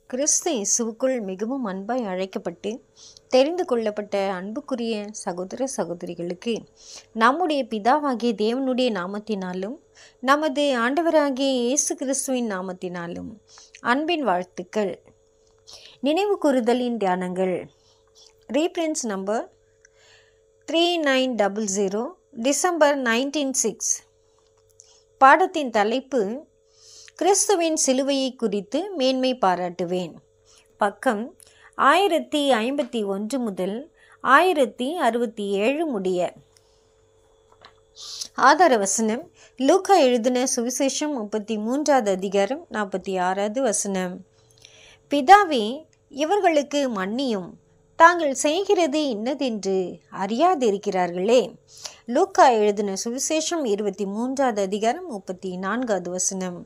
கிறிஸ்து இயேசுவுக்குள் மிகவும் அன்பாய் அழைக்கப்பட்டு தெரிந்து கொள்ளப்பட்ட அன்புக்குரிய சகோதர சகோதரிகளுக்கு நம்முடைய பிதாவாகிய தேவனுடைய நாமத்தினாலும் நமது ஆண்டவராகிய இயேசு கிறிஸ்துவின் நாமத்தினாலும் அன்பின் வாழ்த்துக்கள் நினைவு கூறுதலின் தியானங்கள் reprints number three nine double zero December nineteen six பாடத்தின் தலைப்பு கிறிஸ்துவின் சிலுவையை குறித்து மேன்மை பாராட்டுவேன் பக்கம் ஆயிரத்தி ஐம்பத்தி ஒன்று முதல் ஆயிரத்தி அறுபத்தி ஏழு முடிய ஆதார வசனம் லூக்கா எழுதின சுவிசேஷம் முப்பத்தி மூன்றாவது அதிகாரம் நாற்பத்தி ஆறாவது வசனம் பிதாவே இவர்களுக்கு மன்னியும் தாங்கள் செய்கிறது இன்னதென்று அறியாதிருக்கிறார்களே லூக்கா எழுதின சுவிசேஷம் இருபத்தி மூன்றாவது அதிகாரம் முப்பத்தி நான்காவது வசனம்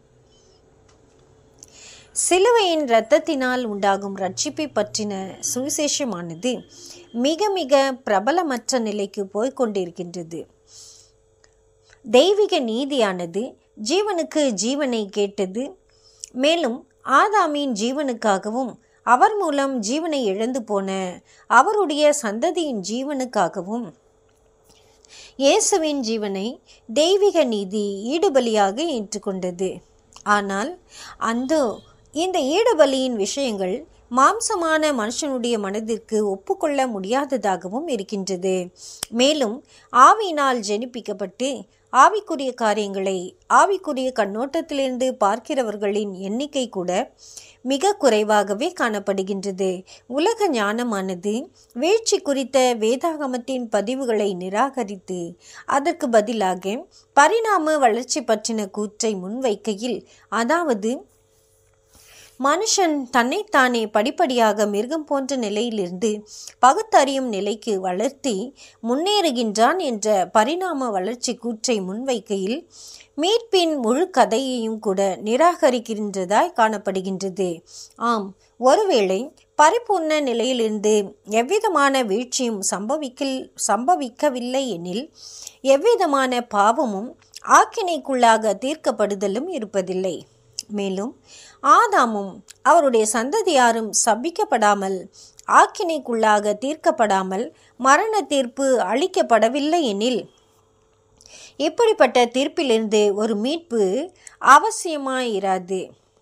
சிலுவையின் இரத்தத்தினால் உண்டாகும் ரட்சிப்பை பற்றின சுவிசேஷமானது மிக மிக பிரபலமற்ற நிலைக்கு போய்க் கொண்டிருக்கின்றது தெய்வீக நீதியானது ஜீவனுக்கு ஜீவனை கேட்டது மேலும் ஆதாமின் ஜீவனுக்காகவும் அவர் மூலம் ஜீவனை இழந்து போன அவருடைய சந்ததியின் ஜீவனுக்காகவும் இயேசுவின் ஜீவனை தெய்வீக நீதி ஈடுபலியாக ஏற்றுக்கொண்டது ஆனால் அந்த இந்த ஈடுபலியின் விஷயங்கள் மாம்சமான மனுஷனுடைய மனதிற்கு ஒப்புக்கொள்ள முடியாததாகவும் இருக்கின்றது மேலும் ஆவியினால் ஜெனிப்பிக்கப்பட்டு ஆவிக்குரிய காரியங்களை ஆவிக்குரிய கண்ணோட்டத்திலிருந்து பார்க்கிறவர்களின் எண்ணிக்கை கூட மிக குறைவாகவே காணப்படுகின்றது உலக ஞானமானது வீழ்ச்சி குறித்த வேதாகமத்தின் பதிவுகளை நிராகரித்து அதற்கு பதிலாக பரிணாம வளர்ச்சி பற்றின கூற்றை முன்வைக்கையில் அதாவது மனுஷன் தன்னைத்தானே படிப்படியாக மிருகம் போன்ற நிலையிலிருந்து பகுத்தறியும் நிலைக்கு வளர்த்தி முன்னேறுகின்றான் என்ற பரிணாம வளர்ச்சி கூற்றை முன்வைக்கையில் மீட்பின் முழு கதையையும் கூட நிராகரிக்கின்றதாய் காணப்படுகின்றது ஆம் ஒருவேளை பரிபூர்ண நிலையிலிருந்து எவ்விதமான வீழ்ச்சியும் சம்பவிக்கில் சம்பவிக்கவில்லை எனில் எவ்விதமான பாவமும் ஆக்கினைக்குள்ளாக தீர்க்கப்படுதலும் இருப்பதில்லை மேலும் ஆதாமும் அவருடைய சந்ததியாரும் சபிக்கப்படாமல் ஆக்கினைக்குள்ளாக தீர்க்கப்படாமல் மரண தீர்ப்பு அளிக்கப்படவில்லை எனில் இப்படிப்பட்ட தீர்ப்பிலிருந்து ஒரு மீட்பு அவசியமாயிராது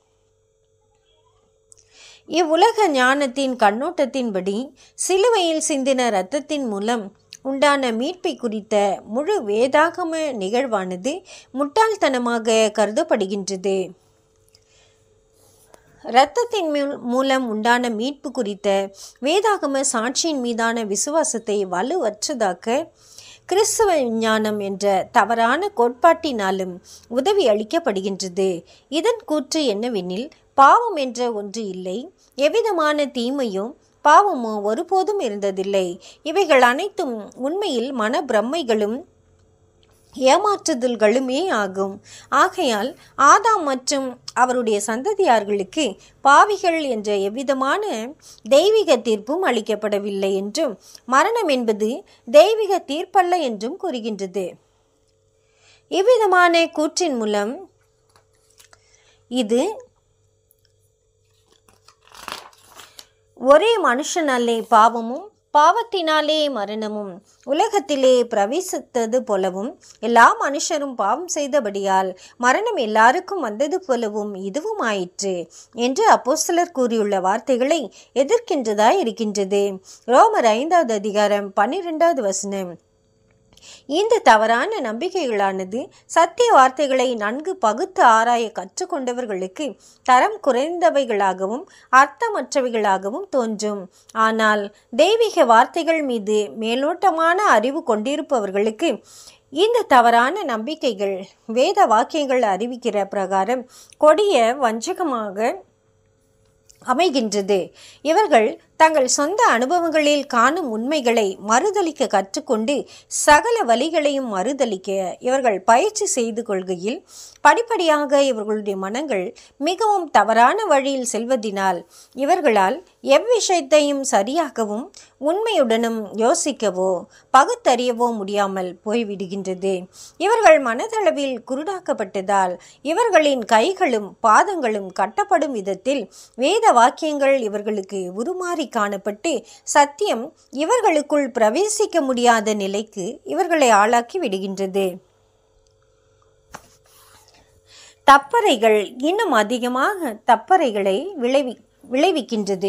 இவ்வுலக ஞானத்தின் கண்ணோட்டத்தின்படி சிலுவையில் சிந்தின இரத்தத்தின் மூலம் உண்டான மீட்பை குறித்த முழு வேதாகம நிகழ்வானது முட்டாள்தனமாக கருதப்படுகின்றது இரத்தத்தின் மூலம் உண்டான மீட்பு குறித்த வேதாகம சாட்சியின் மீதான விசுவாசத்தை வலுவற்றதாக்க கிறிஸ்தவ விஞ்ஞானம் என்ற தவறான கோட்பாட்டினாலும் உதவி அளிக்கப்படுகின்றது இதன் கூற்று என்னவெனில் பாவம் என்ற ஒன்று இல்லை எவ்விதமான தீமையும் பாவமோ ஒருபோதும் இருந்ததில்லை இவைகள் அனைத்தும் உண்மையில் மன பிரம்மைகளும் ஏமாற்றுதல்களுமே ஆகும் ஆகையால் ஆதாம் மற்றும் அவருடைய சந்ததியார்களுக்கு பாவிகள் என்ற எவ்விதமான தெய்வீக தீர்ப்பும் அளிக்கப்படவில்லை என்றும் மரணம் என்பது தெய்வீக தீர்ப்பல்ல என்றும் கூறுகின்றது இவ்விதமான கூற்றின் மூலம் இது ஒரே மனுஷனாலே பாவமும் பாவத்தினாலே மரணமும் உலகத்திலே பிரவேசித்தது போலவும் எல்லா மனுஷரும் பாவம் செய்தபடியால் மரணம் எல்லாருக்கும் வந்தது போலவும் இதுவும் ஆயிற்று என்று அப்போஸ்தலர் கூறியுள்ள வார்த்தைகளை எதிர்க்கின்றதாய் இருக்கின்றது ரோமர் ஐந்தாவது அதிகாரம் பன்னிரெண்டாவது வசனம் இந்த தவறான நம்பிக்கைகளானது சத்திய வார்த்தைகளை நன்கு பகுத்து ஆராய கற்றுக்கொண்டவர்களுக்கு தரம் குறைந்தவைகளாகவும் அர்த்தமற்றவைகளாகவும் தோன்றும் ஆனால் தெய்வீக வார்த்தைகள் மீது மேலோட்டமான அறிவு கொண்டிருப்பவர்களுக்கு இந்த தவறான நம்பிக்கைகள் வேத வாக்கியங்கள் அறிவிக்கிற பிரகாரம் கொடிய வஞ்சகமாக அமைகின்றது இவர்கள் தங்கள் சொந்த அனுபவங்களில் காணும் உண்மைகளை மறுதலிக்க கற்றுக்கொண்டு சகல வழிகளையும் மறுதலிக்க இவர்கள் பயிற்சி செய்து கொள்கையில் படிப்படியாக இவர்களுடைய மனங்கள் மிகவும் தவறான வழியில் செல்வதினால் இவர்களால் எவ்விஷயத்தையும் சரியாகவும் உண்மையுடனும் யோசிக்கவோ பகுத்தறியவோ முடியாமல் போய்விடுகின்றது இவர்கள் மனதளவில் குருடாக்கப்பட்டதால் இவர்களின் கைகளும் பாதங்களும் கட்டப்படும் விதத்தில் வேத வாக்கியங்கள் இவர்களுக்கு உருமாறி காணப்பட்டு சத்தியம் இவர்களுக்குள் பிரவேசிக்க முடியாத நிலைக்கு இவர்களை ஆளாக்கி விடுகின்றது தப்பறைகள் இன்னும் அதிகமாக தப்பறைகளை விளைவி விளைவிக்கின்றது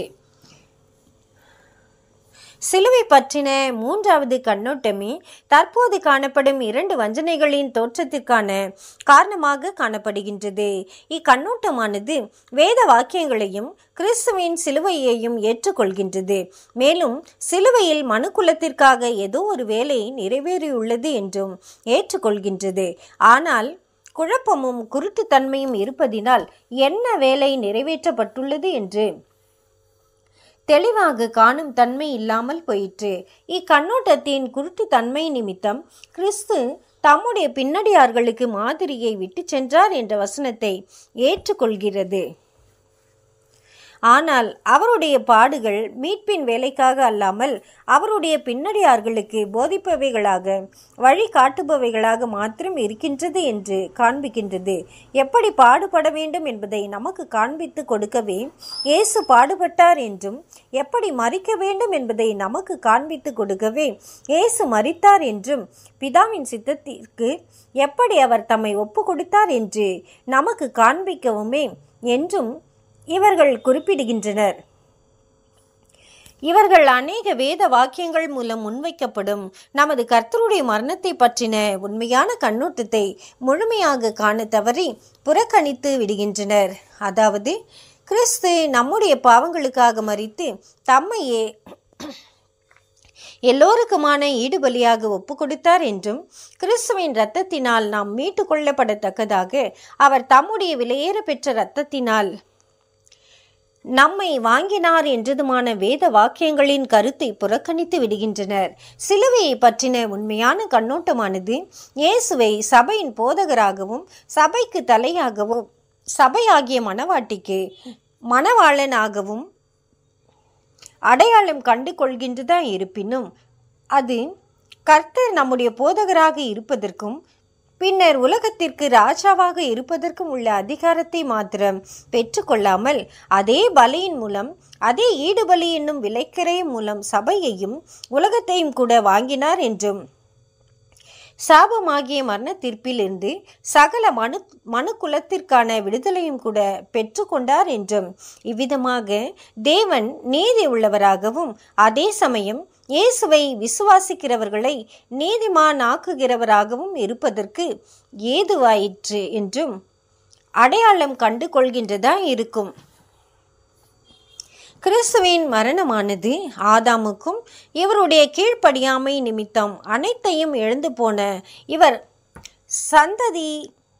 சிலுவை பற்றின மூன்றாவது கண்ணோட்டமே தற்போது காணப்படும் இரண்டு வஞ்சனைகளின் தோற்றத்திற்கான காரணமாக காணப்படுகின்றது இக்கண்ணோட்டமானது வேத வாக்கியங்களையும் கிறிஸ்துவின் சிலுவையையும் ஏற்றுக்கொள்கின்றது மேலும் சிலுவையில் மனுக்குலத்திற்காக ஏதோ ஒரு வேலை நிறைவேறியுள்ளது என்றும் ஏற்றுக்கொள்கின்றது ஆனால் குழப்பமும் குருட்டுத்தன்மையும் இருப்பதினால் என்ன வேலை நிறைவேற்றப்பட்டுள்ளது என்று தெளிவாக காணும் தன்மை இல்லாமல் போயிற்று இக்கண்ணோட்டத்தின் குருட்டு தன்மை நிமித்தம் கிறிஸ்து தம்முடைய பின்னடியார்களுக்கு மாதிரியை விட்டு சென்றார் என்ற வசனத்தை ஏற்றுக்கொள்கிறது ஆனால் அவருடைய பாடுகள் மீட்பின் வேலைக்காக அல்லாமல் அவருடைய பின்னடியார்களுக்கு போதிப்பவைகளாக வழி காட்டுபவைகளாக மாத்திரம் இருக்கின்றது என்று காண்பிக்கின்றது எப்படி பாடுபட வேண்டும் என்பதை நமக்கு காண்பித்து கொடுக்கவே இயேசு பாடுபட்டார் என்றும் எப்படி மறிக்க வேண்டும் என்பதை நமக்கு காண்பித்து கொடுக்கவே இயேசு மறித்தார் என்றும் பிதாவின் சித்தத்திற்கு எப்படி அவர் தம்மை ஒப்பு கொடுத்தார் என்று நமக்கு காண்பிக்கவுமே என்றும் இவர்கள் குறிப்பிடுகின்றனர் இவர்கள் அநேக வேத வாக்கியங்கள் மூலம் முன்வைக்கப்படும் நமது கர்த்தருடைய மரணத்தை பற்றின உண்மையான கண்ணோட்டத்தை முழுமையாக காண தவறி புறக்கணித்து விடுகின்றனர் அதாவது கிறிஸ்து நம்முடைய பாவங்களுக்காக மறித்து தம்மையே எல்லோருக்குமான ஈடுபலியாக ஒப்பு கொடுத்தார் என்றும் கிறிஸ்துவின் இரத்தத்தினால் நாம் மீட்டு கொள்ளப்படத்தக்கதாக அவர் தம்முடைய விலையேற பெற்ற இரத்தத்தினால் நம்மை வாங்கினார் என்றதுமான வேத வாக்கியங்களின் கருத்தை புறக்கணித்து விடுகின்றனர் சிலுவையை பற்றின உண்மையான கண்ணோட்டமானது இயேசுவை சபையின் போதகராகவும் சபைக்கு தலையாகவும் சபையாகிய மணவாட்டிக்கு மணவாளனாகவும் அடையாளம் கண்டு கொள்கின்றதா இருப்பினும் அது கர்த்தர் நம்முடைய போதகராக இருப்பதற்கும் பின்னர் உலகத்திற்கு ராஜாவாக இருப்பதற்கும் உள்ள அதிகாரத்தை மாத்திரம் பெற்றுக்கொள்ளாமல் அதே பலியின் மூலம் அதே ஈடுபலி என்னும் விலைக்கரை மூலம் சபையையும் உலகத்தையும் கூட வாங்கினார் என்றும் சாபமாகிய மரண தீர்ப்பிலிருந்து சகல மனு மனு குலத்திற்கான விடுதலையும் கூட பெற்றுக்கொண்டார் என்றும் இவ்விதமாக தேவன் நீதி உள்ளவராகவும் அதே சமயம் இயேசுவை விசுவாசிக்கிறவர்களை நீதிமான் ஆக்குகிறவராகவும் இருப்பதற்கு ஏதுவாயிற்று என்றும் அடையாளம் கண்டு கொள்கின்றதா இருக்கும் கிறிஸ்துவின் மரணமானது ஆதாமுக்கும் இவருடைய கீழ்ப்படியாமை நிமித்தம் அனைத்தையும் எழுந்து போன இவர் சந்ததி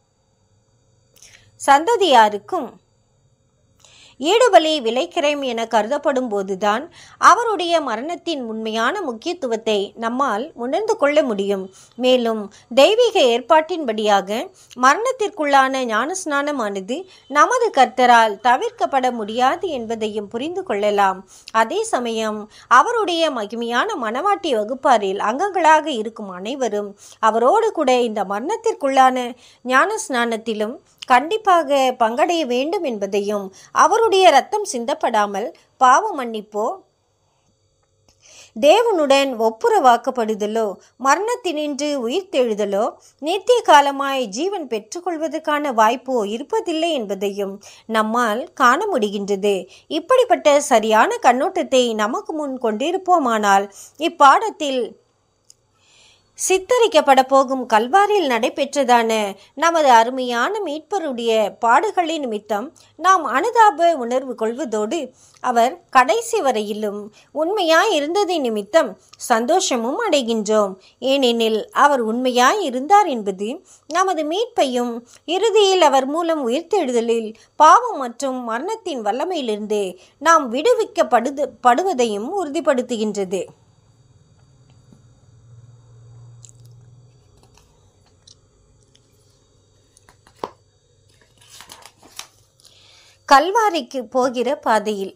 சந்ததியாருக்கும் ஈடுபலி விலைக்கிரயம் என கருதப்படும் போதுதான் அவருடைய மரணத்தின் உண்மையான முக்கியத்துவத்தை நம்மால் உணர்ந்து கொள்ள முடியும் மேலும் தெய்வீக ஏற்பாட்டின்படியாக மரணத்திற்குள்ளான ஞானஸ்நானமானது நமது கர்த்தரால் தவிர்க்கப்பட முடியாது என்பதையும் புரிந்து கொள்ளலாம் அதே சமயம் அவருடைய மகிமையான மணவாட்டி வகுப்பாரில் அங்கங்களாக இருக்கும் அனைவரும் அவரோடு கூட இந்த மரணத்திற்குள்ளான ஞானஸ்நானத்திலும் கண்டிப்பாக பங்கடைய வேண்டும் என்பதையும் அவருடைய ரத்தம் சிந்தப்படாமல் பாவ மன்னிப்போ தேவனுடன் ஒப்புரவாக்கப்படுதலோ மரணத்தினின்று உயிர்த்தெழுதலோ நித்திய காலமாய் ஜீவன் பெற்றுக்கொள்வதற்கான வாய்ப்போ இருப்பதில்லை என்பதையும் நம்மால் காண முடிகின்றது இப்படிப்பட்ட சரியான கண்ணோட்டத்தை நமக்கு முன் கொண்டிருப்போமானால் இப்பாடத்தில் சித்தரிக்கப்பட போகும் கல்வாரியில் நடைபெற்றதான நமது அருமையான மீட்பருடைய பாடுகளின் நிமித்தம் நாம் அனுதாப உணர்வு கொள்வதோடு அவர் கடைசி வரையிலும் உண்மையாய் இருந்ததை நிமித்தம் சந்தோஷமும் அடைகின்றோம் ஏனெனில் அவர் உண்மையாய் இருந்தார் என்பது நமது மீட்பையும் இறுதியில் அவர் மூலம் உயிர்த்தெழுதலில் பாவம் மற்றும் மரணத்தின் வல்லமையிலிருந்து நாம் விடுவிக்கப்படுது படுவதையும் உறுதிப்படுத்துகின்றது கல்வாரிக்கு போகிற பாதையில்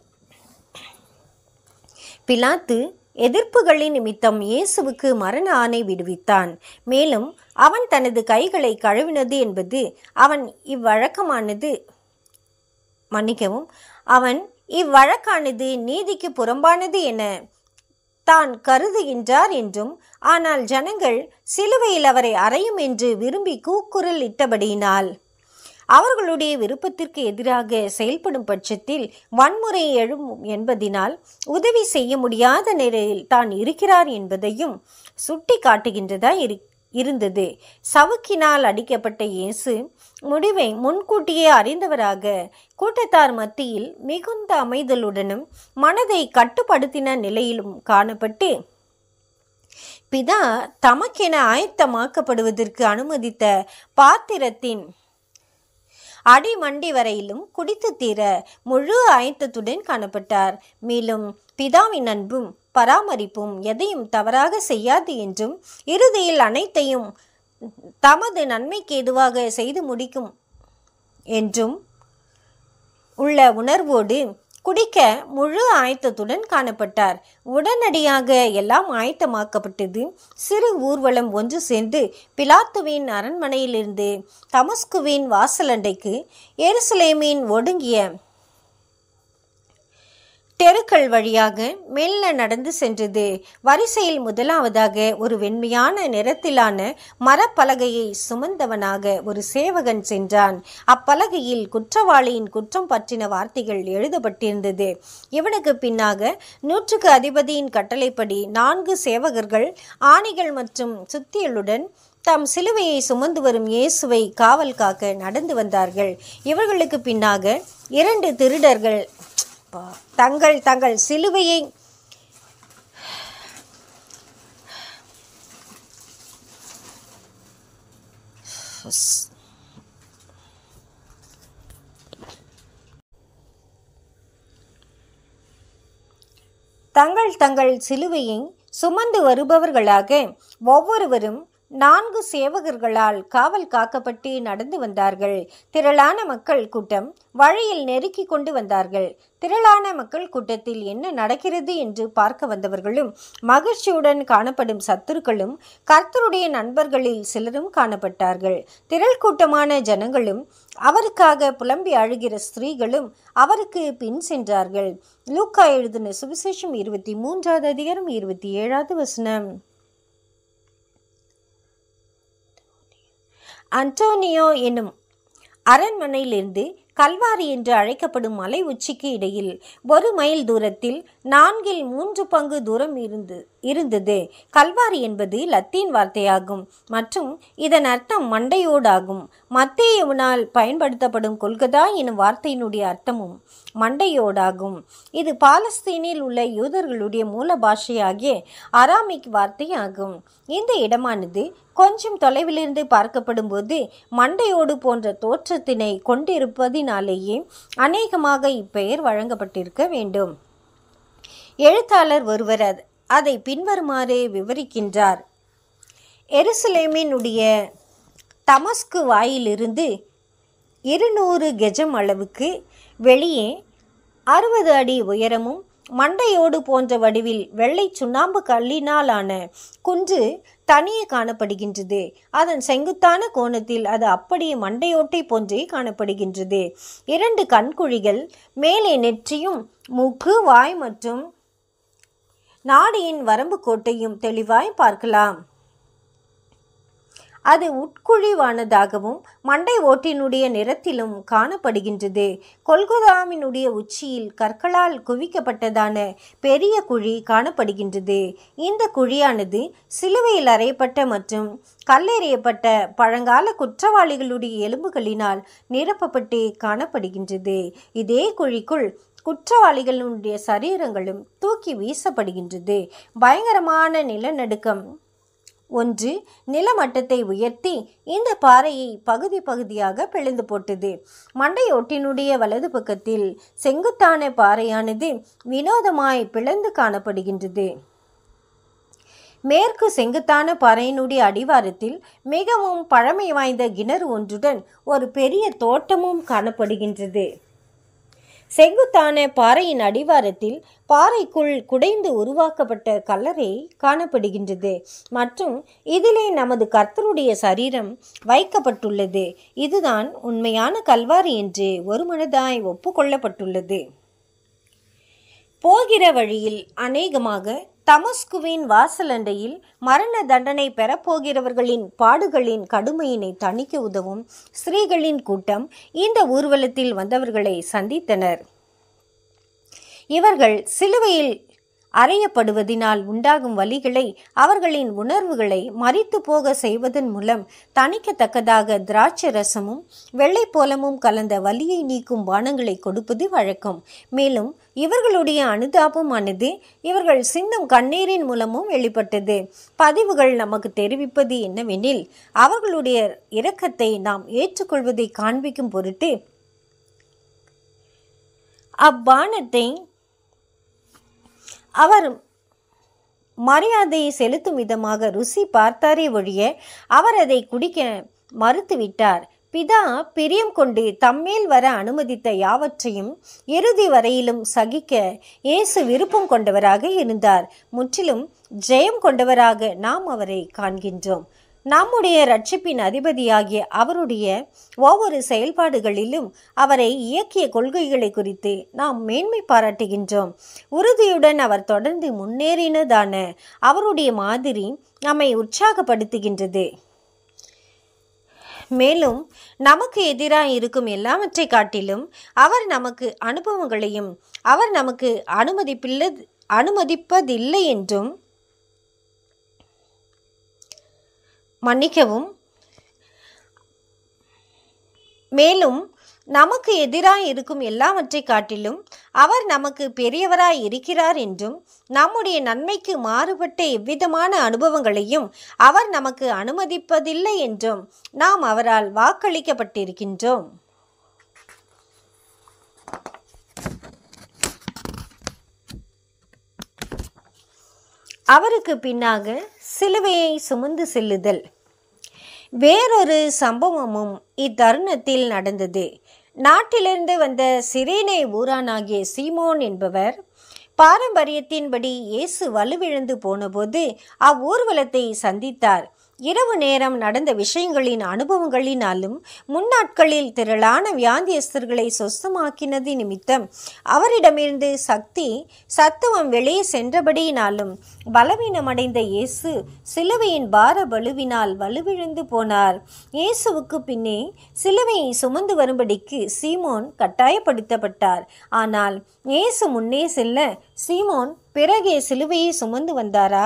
பிலாத்து எதிர்ப்புகளின் நிமித்தம் இயேசுவுக்கு மரண ஆணை விடுவித்தான் மேலும் அவன் தனது கைகளை கழுவினது என்பது அவன் இவ்வழக்கமானது மன்னிக்கவும் அவன் இவ்வழக்கானது நீதிக்கு புறம்பானது என தான் கருதுகின்றார் என்றும் ஆனால் ஜனங்கள் சிலுவையில் அவரை அறையும் என்று விரும்பி கூக்குரல் இட்டபடியினால் அவர்களுடைய விருப்பத்திற்கு எதிராக செயல்படும் பட்சத்தில் வன்முறை எழும் என்பதினால் உதவி செய்ய முடியாத நிலையில் தான் இருக்கிறார் என்பதையும் சுட்டி காட்டுகின்றதா இரு இருந்தது சவுக்கினால் அடிக்கப்பட்ட இயேசு முடிவை முன்கூட்டியே அறிந்தவராக கூட்டத்தார் மத்தியில் மிகுந்த அமைதலுடனும் மனதை கட்டுப்படுத்தின நிலையிலும் காணப்பட்டு பிதா தமக்கென ஆயத்தமாக்கப்படுவதற்கு அனுமதித்த பாத்திரத்தின் அடிமண்டி வரையிலும் குடித்து தீர முழு ஆயத்தத்துடன் காணப்பட்டார் மேலும் பிதாவின் அன்பும் பராமரிப்பும் எதையும் தவறாக செய்யாது என்றும் இறுதியில் அனைத்தையும் தமது நன்மைக்கு ஏதுவாக செய்து முடிக்கும் என்றும் உள்ள உணர்வோடு குடிக்க முழு ஆயத்தத்துடன் காணப்பட்டார் உடனடியாக எல்லாம் ஆயத்தமாக்கப்பட்டது சிறு ஊர்வலம் ஒன்று சேர்ந்து பிலாத்துவின் அரண்மனையிலிருந்து தமஸ்குவின் வாசலண்டைக்கு எருசலேமின் ஒடுங்கிய தெருக்கள் வழியாக மெல்ல நடந்து சென்றது வரிசையில் முதலாவதாக ஒரு வெண்மையான நிறத்திலான மரப்பலகையை சுமந்தவனாக ஒரு சேவகன் சென்றான் அப்பலகையில் குற்றவாளியின் குற்றம் பற்றின வார்த்தைகள் எழுதப்பட்டிருந்தது இவனுக்கு பின்னாக நூற்றுக்கு அதிபதியின் கட்டளைப்படி நான்கு சேவகர்கள் ஆணிகள் மற்றும் சுத்தியலுடன் தாம் சிலுவையை சுமந்து வரும் இயேசுவை காவல் காக்க நடந்து வந்தார்கள் இவர்களுக்கு பின்னாக இரண்டு திருடர்கள் தங்கள் தங்கள் சிலுவையை தங்கள் தங்கள் சிலுவையை சுமந்து வருபவர்களாக ஒவ்வொருவரும் நான்கு சேவகர்களால் காவல் காக்கப்பட்டு நடந்து வந்தார்கள் திரளான மக்கள் கூட்டம் வழியில் நெருக்கி கொண்டு வந்தார்கள் திரளான மக்கள் கூட்டத்தில் என்ன நடக்கிறது என்று பார்க்க வந்தவர்களும் மகிழ்ச்சியுடன் காணப்படும் சத்துருக்களும் கர்த்தருடைய நண்பர்களில் சிலரும் காணப்பட்டார்கள் திரள் கூட்டமான ஜனங்களும் அவருக்காக புலம்பி அழுகிற ஸ்திரீகளும் அவருக்கு பின் சென்றார்கள் லூக்கா எழுதின சுவிசேஷம் இருபத்தி மூன்றாவது அதிகாரம் இருபத்தி ஏழாவது வசனம் அன்டோனியோ என்னும் அரண்மனையிலிருந்து கல்வாரி என்று அழைக்கப்படும் மலை உச்சிக்கு இடையில் ஒரு மைல் தூரத்தில் நான்கில் மூன்று பங்கு தூரம் இருந்து இருந்தது கல்வாரி என்பது லத்தீன் வார்த்தையாகும் மற்றும் இதன் அர்த்தம் மண்டையோடாகும் மத்தேயவனால் பயன்படுத்தப்படும் கொல்கதா எனும் வார்த்தையினுடைய அர்த்தமும் மண்டையோடாகும் இது பாலஸ்தீனில் உள்ள யூதர்களுடைய மூல பாஷையாகிய அராமிக் வார்த்தையாகும் இந்த இடமானது கொஞ்சம் தொலைவிலிருந்து பார்க்கப்படும் போது மண்டையோடு போன்ற தோற்றத்தினை கொண்டிருப்பதினாலேயே அநேகமாக இப்பெயர் வழங்கப்பட்டிருக்க வேண்டும் எழுத்தாளர் ஒருவர் அத- அதை பின்வருமாறு விவரிக்கின்றார் எருசலேமினுடைய தமஸ்கு வாயிலிருந்து இருநூறு கெஜம் அளவுக்கு வெளியே அறுபது அடி உயரமும் மண்டையோடு போன்ற வடிவில் வெள்ளை சுண்ணாம்பு கல்லினாலான குன்று தனியே காணப்படுகின்றது அதன் செங்குத்தான கோணத்தில் அது அப்படியே மண்டையோட்டை போன்றே காணப்படுகின்றது இரண்டு கண்குழிகள் மேலே நெற்றியும் மூக்கு வாய் மற்றும் நாடியின் வரம்பு கோட்டையும் தெளிவாய் பார்க்கலாம் அது உட்குழிவானதாகவும் மண்டை ஓட்டினுடைய நிறத்திலும் காணப்படுகின்றது கொல்கொதாமினுடைய உச்சியில் கற்களால் குவிக்கப்பட்டதான பெரிய குழி காணப்படுகின்றது இந்த குழியானது சிலுவையில் அறையப்பட்ட மற்றும் கல்லெறியப்பட்ட பழங்கால குற்றவாளிகளுடைய எலும்புகளினால் நிரப்பப்பட்டு காணப்படுகின்றது இதே குழிக்குள் குற்றவாளிகளுடைய சரீரங்களும் தூக்கி வீசப்படுகின்றது பயங்கரமான நிலநடுக்கம் ஒன்று நிலமட்டத்தை உயர்த்தி இந்த பாறையை பகுதி பகுதியாக பிளந்து போட்டது மண்டையோட்டினுடைய வலது பக்கத்தில் செங்குத்தான பாறையானது வினோதமாய் பிளந்து காணப்படுகின்றது மேற்கு செங்குத்தான பாறையினுடைய அடிவாரத்தில் மிகவும் பழமை வாய்ந்த கிணறு ஒன்றுடன் ஒரு பெரிய தோட்டமும் காணப்படுகின்றது செங்குத்தான பாறையின் அடிவாரத்தில் பாறைக்குள் குடைந்து உருவாக்கப்பட்ட கல்லறை காணப்படுகின்றது மற்றும் இதிலே நமது கர்த்தருடைய சரீரம் வைக்கப்பட்டுள்ளது இதுதான் உண்மையான கல்வாரி என்று ஒருமனதாய் ஒப்புக்கொள்ளப்பட்டுள்ளது போகிற வழியில் அநேகமாக தமஸ்குவின் வாசலண்டையில் மரண தண்டனை பெறப்போகிறவர்களின் பாடுகளின் கடுமையினை தணிக்க உதவும் ஸ்திரீகளின் கூட்டம் இந்த ஊர்வலத்தில் வந்தவர்களை சந்தித்தனர் இவர்கள் சிலுவையில் அறையப்படுவதினால் உண்டாகும் வலிகளை அவர்களின் உணர்வுகளை மறித்து போக செய்வதன் மூலம் தணிக்கத்தக்கதாக திராட்சை ரசமும் வெள்ளை போலமும் கலந்த வலியை நீக்கும் பானங்களை கொடுப்பது வழக்கம் மேலும் இவர்களுடைய அனுதாபமானது இவர்கள் சிந்தும் கண்ணீரின் மூலமும் வெளிப்பட்டது பதிவுகள் நமக்கு தெரிவிப்பது என்னவெனில் அவர்களுடைய இரக்கத்தை நாம் ஏற்றுக்கொள்வதை காண்பிக்கும் பொருட்டு அப்பானத்தை அவர் மரியாதையை செலுத்தும் விதமாக ருசி பார்த்தாரே ஒழிய அவர் அதை குடிக்க மறுத்துவிட்டார் பிதா பிரியம் கொண்டு தம்மேல் வர அனுமதித்த யாவற்றையும் இறுதி வரையிலும் சகிக்க இயேசு விருப்பம் கொண்டவராக இருந்தார் முற்றிலும் ஜெயம் கொண்டவராக நாம் அவரை காண்கின்றோம் நம்முடைய ரட்சிப்பின் அதிபதியாகிய அவருடைய ஒவ்வொரு செயல்பாடுகளிலும் அவரை இயக்கிய கொள்கைகளை குறித்து நாம் மேன்மை பாராட்டுகின்றோம் உறுதியுடன் அவர் தொடர்ந்து முன்னேறினதான அவருடைய மாதிரி நம்மை உற்சாகப்படுத்துகின்றது மேலும் நமக்கு எதிராக இருக்கும் எல்லாவற்றை காட்டிலும் அவர் நமக்கு அனுபவங்களையும் அவர் நமக்கு அனுமதிப்பில்லை அனுமதிப்பதில்லை என்றும் மன்னிக்கவும் மேலும் நமக்கு எதிராய் இருக்கும் எல்லாவற்றை காட்டிலும் அவர் நமக்கு பெரியவராய் இருக்கிறார் என்றும் நம்முடைய நன்மைக்கு மாறுபட்ட எவ்விதமான அனுபவங்களையும் அவர் நமக்கு அனுமதிப்பதில்லை என்றும் நாம் அவரால் வாக்களிக்கப்பட்டிருக்கின்றோம் அவருக்கு பின்னாக சிலுவையை சுமந்து செல்லுதல் வேறொரு சம்பவமும் இத்தருணத்தில் நடந்தது நாட்டிலிருந்து வந்த சிரேனே ஊரானாகிய சீமோன் என்பவர் பாரம்பரியத்தின்படி இயேசு வலுவிழந்து போனபோது அவ்வூர்வலத்தை சந்தித்தார் இரவு நேரம் நடந்த விஷயங்களின் அனுபவங்களினாலும் முன்னாட்களில் திரளான வியாந்தியஸ்தர்களை சொஸ்தமாக்கினது நிமித்தம் அவரிடமிருந்து சக்தி சத்துவம் வெளியே சென்றபடியினாலும் பலவீனமடைந்த இயேசு சிலுவையின் பார பலுவினால் வலுவிழந்து போனார் இயேசுவுக்கு பின்னே சிலுவையை சுமந்து வரும்படிக்கு சீமோன் கட்டாயப்படுத்தப்பட்டார் ஆனால் இயேசு முன்னே செல்ல சீமோன் பிறகே சிலுவையை சுமந்து வந்தாரா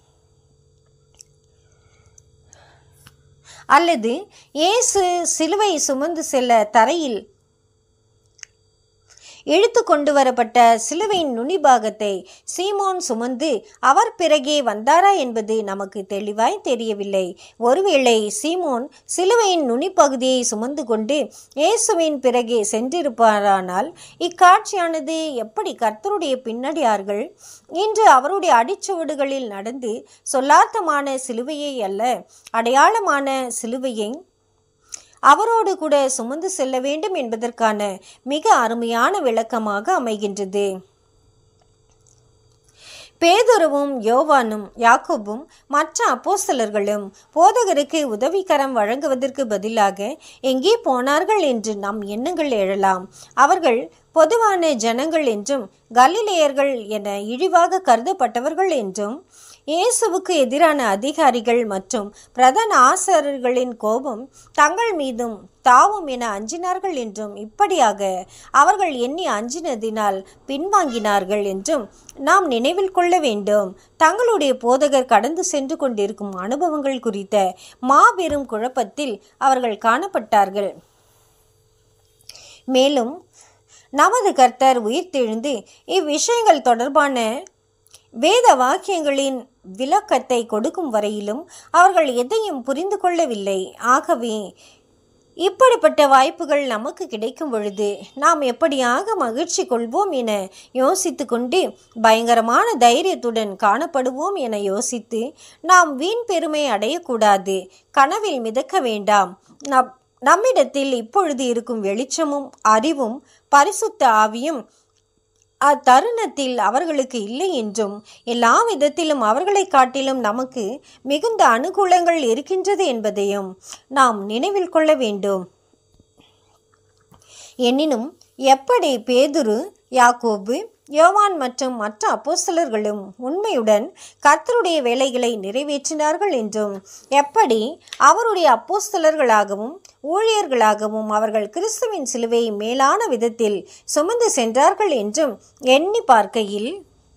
அல்லது இயேசு சிலுவை சுமந்து செல்ல தரையில் இழுத்து கொண்டு வரப்பட்ட சிலுவையின் நுனிபாகத்தை சீமோன் சுமந்து அவர் பிறகே வந்தாரா என்பது நமக்கு தெளிவாய் தெரியவில்லை ஒருவேளை சீமோன் சிலுவையின் நுனிப்பகுதியை சுமந்து கொண்டு இயேசுவின் பிறகே சென்றிருப்பாரானால் இக்காட்சியானது எப்படி கர்த்தருடைய பின்னடியார்கள் இன்று அவருடைய அடிச்சுவடுகளில் நடந்து சொல்லார்த்தமான சிலுவையை அல்ல அடையாளமான சிலுவையை அவரோடு கூட சுமந்து செல்ல வேண்டும் என்பதற்கான மிக அருமையான விளக்கமாக அமைகின்றது பேதுருவும் யோவானும் யாக்கோபும் மற்ற அப்போஸ்தலர்களும் போதகருக்கு உதவிக்கரம் வழங்குவதற்கு பதிலாக எங்கே போனார்கள் என்று நம் எண்ணங்கள் எழலாம் அவர்கள் பொதுவான ஜனங்கள் என்றும் கலிலேயர்கள் என இழிவாக கருதப்பட்டவர்கள் என்றும் இயேசுவுக்கு எதிரான அதிகாரிகள் மற்றும் பிரதான ஆசாரர்களின் கோபம் தங்கள் மீதும் தாவும் என அஞ்சினார்கள் என்றும் இப்படியாக அவர்கள் எண்ணி அஞ்சினதினால் பின்வாங்கினார்கள் என்றும் நாம் நினைவில் கொள்ள வேண்டும் தங்களுடைய போதகர் கடந்து சென்று கொண்டிருக்கும் அனுபவங்கள் குறித்த மாபெரும் குழப்பத்தில் அவர்கள் காணப்பட்டார்கள் மேலும் நமது கர்த்தர் உயிர்த்தெழுந்து இவ்விஷயங்கள் தொடர்பான வேத வாக்கியங்களின் விளக்கத்தை கொடுக்கும் வரையிலும் அவர்கள் எதையும் புரிந்து கொள்ளவில்லை ஆகவே இப்படிப்பட்ட வாய்ப்புகள் நமக்கு கிடைக்கும் பொழுது நாம் எப்படியாக மகிழ்ச்சி கொள்வோம் என யோசித்து கொண்டு பயங்கரமான தைரியத்துடன் காணப்படுவோம் என யோசித்து நாம் வீண் பெருமை அடையக்கூடாது கனவில் மிதக்க வேண்டாம் நம் நம்மிடத்தில் இப்பொழுது இருக்கும் வெளிச்சமும் அறிவும் பரிசுத்த ஆவியும் அத்தருணத்தில் அவர்களுக்கு இல்லை என்றும் எல்லா விதத்திலும் அவர்களை காட்டிலும் நமக்கு மிகுந்த அனுகூலங்கள் இருக்கின்றது என்பதையும் நாம் நினைவில் கொள்ள வேண்டும் எனினும் எப்படி பேதுரு யாக்கோபு யோவான் மற்றும் மற்ற அப்போஸ்தலர்களும் உண்மையுடன் கர்த்தருடைய வேலைகளை நிறைவேற்றினார்கள் என்றும் எப்படி அவருடைய அப்போஸ்தலர்களாகவும் ஊழியர்களாகவும் அவர்கள் கிறிஸ்துவின் சிலுவையை மேலான விதத்தில் சுமந்து சென்றார்கள் என்றும் எண்ணி பார்க்கையில்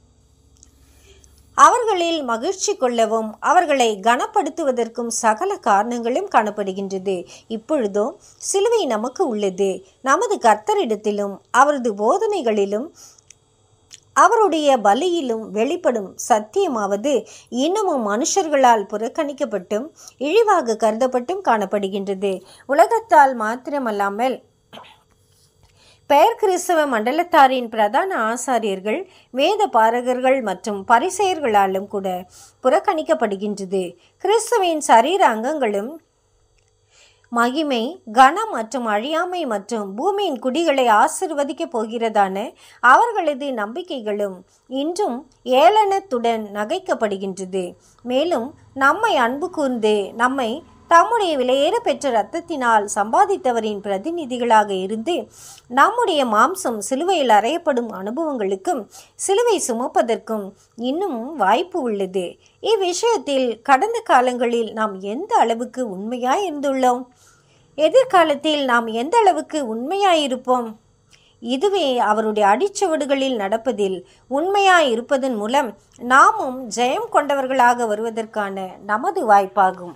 அவர்களில் மகிழ்ச்சி கொள்ளவும் அவர்களை கனப்படுத்துவதற்கும் சகல காரணங்களும் காணப்படுகின்றது இப்பொழுதோ சிலுவை நமக்கு உள்ளது நமது கர்த்தரிடத்திலும் அவரது போதனைகளிலும் அவருடைய பலியிலும் வெளிப்படும் சத்தியமாவது இன்னமும் மனுஷர்களால் புறக்கணிக்கப்பட்டும் இழிவாக கருதப்பட்டும் காணப்படுகின்றது உலகத்தால் மாத்திரமல்லாமல் பெயர் கிறிஸ்தவ மண்டலத்தாரின் பிரதான ஆசாரியர்கள் வேத பாரகர்கள் மற்றும் பரிசெயர்களாலும் கூட புறக்கணிக்கப்படுகின்றது கிறிஸ்துவின் சரீர அங்கங்களும் மகிமை கனம் மற்றும் அழியாமை மற்றும் பூமியின் குடிகளை ஆசிர்வதிக்கப் போகிறதான அவர்களது நம்பிக்கைகளும் இன்றும் ஏளனத்துடன் நகைக்கப்படுகின்றது மேலும் நம்மை அன்பு கூர்ந்து நம்மை தம்முடைய விலையேற பெற்ற இரத்தத்தினால் சம்பாதித்தவரின் பிரதிநிதிகளாக இருந்து நம்முடைய மாம்சம் சிலுவையில் அறையப்படும் அனுபவங்களுக்கும் சிலுவை சுமப்பதற்கும் இன்னும் வாய்ப்பு உள்ளது இவ்விஷயத்தில் கடந்த காலங்களில் நாம் எந்த அளவுக்கு உண்மையாய் இருந்துள்ளோம் எதிர்காலத்தில் நாம் எந்த அளவுக்கு உண்மையாயிருப்போம் இதுவே அவருடைய அடிச்சுவடுகளில் நடப்பதில் உண்மையாய் இருப்பதன் மூலம் நாமும் ஜெயம் கொண்டவர்களாக வருவதற்கான நமது வாய்ப்பாகும்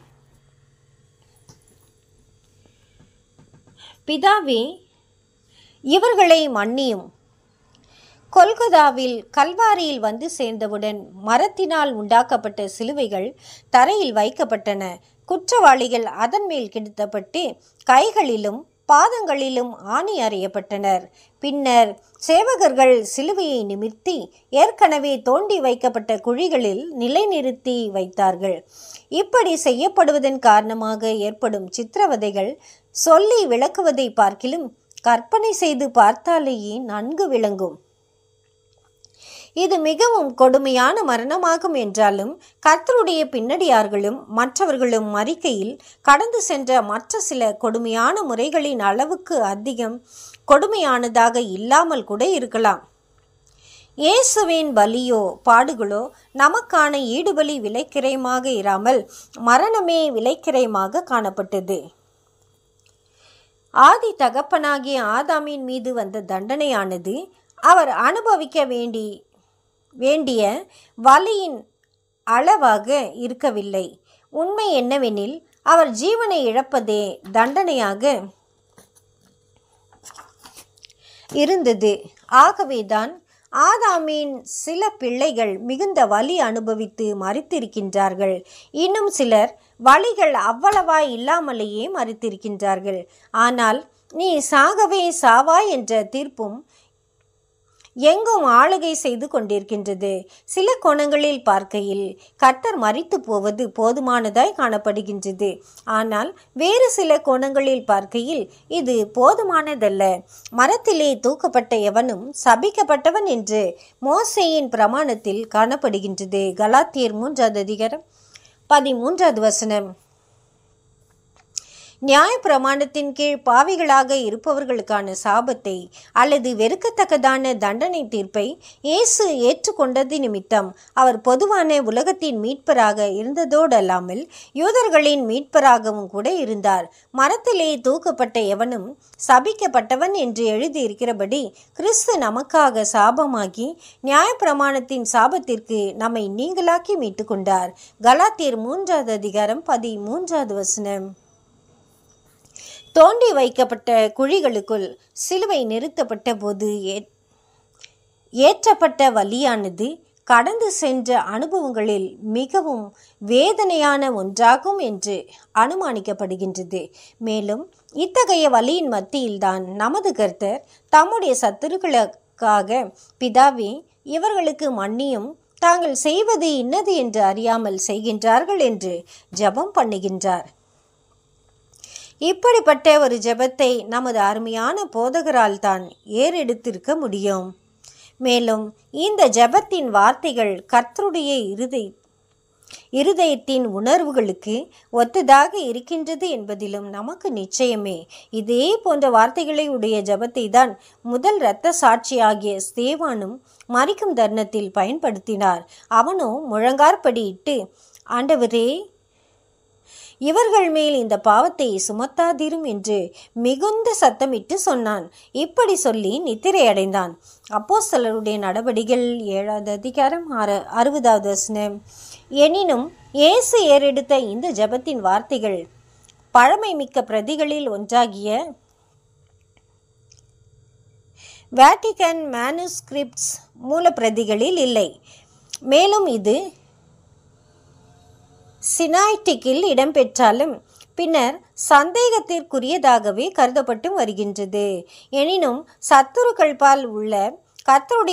பிதாவே இவர்களை மன்னியும் கொல்கதாவில் கல்வாரியில் வந்து சேர்ந்தவுடன் மரத்தினால் உண்டாக்கப்பட்ட சிலுவைகள் தரையில் வைக்கப்பட்டன குற்றவாளிகள் அதன் மேல் கிடத்தப்பட்டு கைகளிலும் பாதங்களிலும் ஆணி அறியப்பட்டனர் பின்னர் சேவகர்கள் சிலுவையை நிமிர்த்தி ஏற்கனவே தோண்டி வைக்கப்பட்ட குழிகளில் நிலைநிறுத்தி வைத்தார்கள் இப்படி செய்யப்படுவதன் காரணமாக ஏற்படும் சித்திரவதைகள் சொல்லி விளக்குவதை பார்க்கிலும் கற்பனை செய்து பார்த்தாலேயே நன்கு விளங்கும் இது மிகவும் கொடுமையான மரணமாகும் என்றாலும் கர்த்தருடைய பின்னடியார்களும் மற்றவர்களும் மறிக்கையில் கடந்து சென்ற மற்ற சில கொடுமையான முறைகளின் அளவுக்கு அதிகம் கொடுமையானதாக இல்லாமல் கூட இருக்கலாம் இயேசுவின் பலியோ பாடுகளோ நமக்கான ஈடுபலி விலைக்கிரயமாக இராமல் மரணமே விலைக்கிரயமாக காணப்பட்டது ஆதி தகப்பனாகிய ஆதாமின் மீது வந்த தண்டனையானது அவர் அனுபவிக்க வேண்டி வேண்டிய வலியின் அளவாக இருக்கவில்லை உண்மை என்னவெனில் அவர் ஜீவனை இழப்பதே தண்டனையாக இருந்தது ஆகவேதான் ஆதாமின் சில பிள்ளைகள் மிகுந்த வலி அனுபவித்து மறித்திருக்கின்றார்கள் இன்னும் சிலர் வலிகள் அவ்வளவா இல்லாமலேயே மறித்திருக்கின்றார்கள் ஆனால் நீ சாகவே சாவாய் என்ற தீர்ப்பும் எங்கும் ஆளுகை செய்து கொண்டிருக்கின்றது சில கோணங்களில் பார்க்கையில் கர்த்தர் மறித்து போவது போதுமானதாய் காணப்படுகின்றது ஆனால் வேறு சில கோணங்களில் பார்க்கையில் இது போதுமானதல்ல மரத்திலே தூக்கப்பட்ட எவனும் சபிக்கப்பட்டவன் என்று மோசேயின் பிரமாணத்தில் காணப்படுகின்றது கலாத்தியர் மூன்றாவது அதிகாரம் பதிமூன்றாவது வசனம் நியாயப்பிரமாணத்தின் கீழ் பாவிகளாக இருப்பவர்களுக்கான சாபத்தை அல்லது வெறுக்கத்தக்கதான தண்டனை தீர்ப்பை இயேசு ஏற்றுக்கொண்டது நிமித்தம் அவர் பொதுவான உலகத்தின் மீட்பராக இருந்ததோடல்லாமல் யூதர்களின் மீட்பராகவும் கூட இருந்தார் மரத்திலே தூக்கப்பட்ட எவனும் சபிக்கப்பட்டவன் என்று எழுதியிருக்கிறபடி கிறிஸ்து நமக்காக சாபமாகி நியாயப்பிரமாணத்தின் சாபத்திற்கு நம்மை நீங்களாக்கி மீட்டு கொண்டார் கலாத்தியர் மூன்றாவது அதிகாரம் பதி மூன்றாவது வசனம் தோண்டி வைக்கப்பட்ட குழிகளுக்குள் சிலுவை நிறுத்தப்பட்ட போது ஏ- ஏற்றப்பட்ட வலியானது கடந்து சென்ற அனுபவங்களில் மிகவும் வேதனையான ஒன்றாகும் என்று அனுமானிக்கப்படுகின்றது மேலும் இத்தகைய வலியின் மத்தியில்தான் நமது கர்த்தர் தம்முடைய சத்துருக்களுக்காக பிதாவே இவர்களுக்கு மன்னியும் தாங்கள் செய்வது இன்னது என்று அறியாமல் செய்கின்றார்கள் என்று ஜெபம் பண்ணுகின்றார் இப்படிப்பட்ட ஒரு ஜெபத்தை நமது அருமையான போதகரால் தான் ஏறெடுத்திருக்க முடியும் மேலும் இந்த ஜெபத்தின் வார்த்தைகள் கர்த்தருடைய இருதை இருதயத்தின் உணர்வுகளுக்கு ஒத்ததாக இருக்கின்றது என்பதிலும் நமக்கு நிச்சயமே இதே போன்ற வார்த்தைகளை உடைய ஜெபத்தை தான் முதல் இரத்த சாட்சியாகிய ஸ்தேவானும் மறிக்கும் தருணத்தில் பயன்படுத்தினார் அவனோ முழங்கார்படியிட்டு ஆண்டவரே இவர்கள் மேல் இந்த பாவத்தை சுமத்தாதிரும் என்று மிகுந்த சத்தமிட்டு சொன்னான் இப்படி சொல்லி நித்திரை அடைந்தான் அப்போஸ்தலருடைய நடவடிகள் ஏழாவது அதிகாரம் ஆறு அறுபதாவது வசனம் எனினும் இயேசு ஏறெடுத்த இந்த ஜெபத்தின் வார்த்தைகள் பழமை மிக்க பிரதிகளில் ஒன்றாகிய வேட்டிகன் மேனுஸ்கிரிப்ட்ஸ் மூலப்பிரதிகளில் இல்லை மேலும் இது சினாய்டிக்கில் இடம்பெற்றாலும் பின்னர் சந்தேகத்திற்குரியதாகவே கருதப்பட்டு வருகின்றது எனினும் சத்துருக்கள் பால் உள்ள கர்த்தருடைய